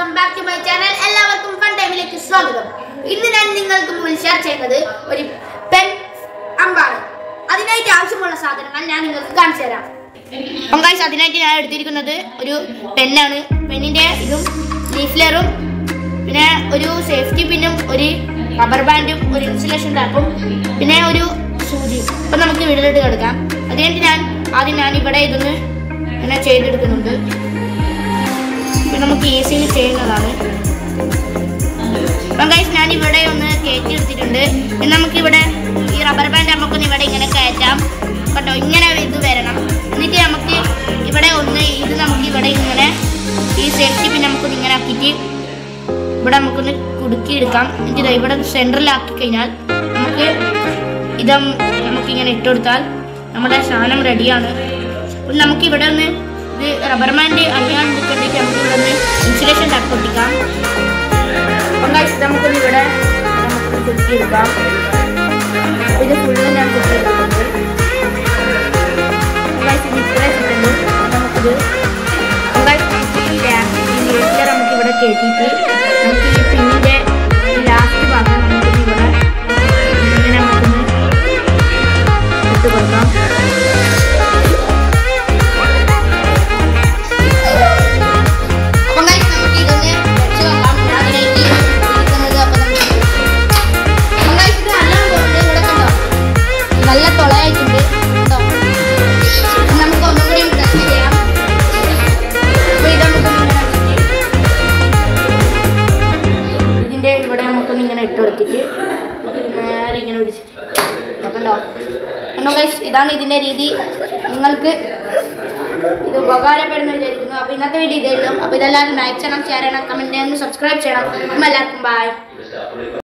Welcome back to my channel എല്ലാവർക്കും fun ടൈമിലേക്ക് സ്വാഗതം ഇന്ന് ഞാൻ നിങ്ങൾക്ക് മുന്നിൽ ഷെയർ ചെയ്യുന്നത് ഒരു പെൻ അമ്പാണ് അതിനായിട്ട് ആവശ്യമുള്ള സാധനങ്ങൾ ഞാൻ നിങ്ങൾക്ക് കാണിച്ചു തരാം അപ്പം guys, അതിനായിട്ട് ഞാൻ എടുത്തിരിക്കുന്നത് ഒരു പെന്നാണ് പെന്നിന്റെ ഇതും ലീഫ്ലെറും പിന്നെ ഒരു സേഫ്റ്റി പിന്നും ഒരു റബ്ബർ ബാൻഡും ഒരു ഇൻസുലേഷൻ ടാപ്പും പിന്നെ ഒരു സൂചി അപ്പം നമുക്ക് വീട്ടിലോട്ട് കിടക്കാം അതിനായിട്ട് ഞാൻ ആദ്യം ഞാൻ ഇവിടെ ഇതൊന്ന് ഇങ്ങനെ ചെയ്തെടുക്കുന്നുണ്ട് ഇത് നമുക്ക് ഈസിലി ചെയ്യുന്നതാണ് അപ്പം ഗൈസ് ഞാൻ ഇവിടെ ഒന്ന് കയറ്റി എടുത്തിട്ടുണ്ട് ഇനി നമുക്കിവിടെ ഈ റബ്ബർ ബാൻഡ് നമുക്കൊന്ന് ഇവിടെ ഇങ്ങനെ കയറ്റാം കേട്ടോ ഇങ്ങനെ ഇത് വരണം എന്നിട്ട് നമുക്ക് ഇവിടെ ഒന്ന് ഇത് നമുക്ക് ഇവിടെ ഇങ്ങനെ ഈ സേഫ്റ്റി പിന്നെ നമുക്കൊന്ന് ഇങ്ങനെ ആക്കിയിട്ട് ഇവിടെ നമുക്കൊന്ന് കുടുക്കിയെടുക്കാം എന്നിട്ട് ഇതാ ഇവിടെ സെൻറ്ററിലാക്കി കഴിഞ്ഞാൽ നമുക്ക് ഇത് നമുക്കിങ്ങനെ ഇട്ട് കൊടുത്താൽ നമ്മുടെ സാധനം റെഡിയാണ് അപ്പം നമുക്ക് ഇവിടെ ഒന്ന് ഇത് റബ്ബർ ബാൻഡ് അണിയാൻ നിൽക്കണ്ടെങ്കിൽ നമുക്ക് ഇവിടെ ഒന്ന് ഇൻസുലേഷൻ ടാപ്പ് പൊട്ടിക്കാം അപ്പം guys, നമുക്കൊന്ന് ഇവിടെ നമുക്കൊന്ന് കുത്തിയെടുക്കാം ഇത് ഫുള്ള് ഞാൻ കുത്തിയെടുക്കുന്നുണ്ട് അപ്പം guys, ഇത് ഇത്രയും സെക്കൻഡ് നമുക്കിത് അപ്പം guys, നമുക്ക് ഈ ടാപ്പ് ഈ ലേസർ നമുക്ക് ഇവിടെ കയറ്റിയിട്ട് നമുക്ക് ഈ പിന്നിൻ്റെ ലാസ്റ്റ് ഭാഗം നമുക്കൊന്ന് ഇവിടെ ഇങ്ങനെ നമുക്കൊന്ന് ഇട്ട് കൊടുക്കാം അപ്പം guys, നമുക്ക് ഇതൊന്ന് വെച്ച് നോക്കാം. അതിനായിട്ട് ഇരിക്കുന്നത് അപ്പം നമുക്ക് അപ്പം guys, ഇത് നല്ലോണം പോകുന്നുണ്ട്. ഇവിടെ കണ്ടോ? നല്ല തുളയായിട്ടുണ്ട് കണ്ടോ അപ്പം നമുക്ക് ഒന്നും കൂടി ടെസ്റ്റ് ചെയ്യാം അപ്പോൾ ഇത് നമുക്കൊന്ന് ഇങ്ങനെ വെച്ചിട്ട് ഇതിൻ്റെ ഇവിടെ നമുക്കൊന്ന് ഇങ്ങനെ ഇട്ട് കൊടുത്തിട്ട് നേരെ ഇങ്ങനെ പിടിച്ചിട്ട് കണ്ടോ കണ്ടോ ഗൈസ് ഇതാണ് ഇതിൻ്റെ രീതി നിങ്ങൾക്ക് ഇത് ഉപകാരപ്പെടുന്ന വിചാരിക്കുന്നു അപ്പോൾ ഇന്നത്തെ വീഡിയോ ഇതായിരുന്നു അപ്പോൾ ഇതെല്ലാവരും ലൈക്ക് ചെയ്യണം ഷെയർ ചെയ്യണം കമൻറ്റ് ചെയ്യണം സബ്സ്ക്രൈബ് ചെയ്യണം അപ്പം എല്ലാവർക്കും ബൈ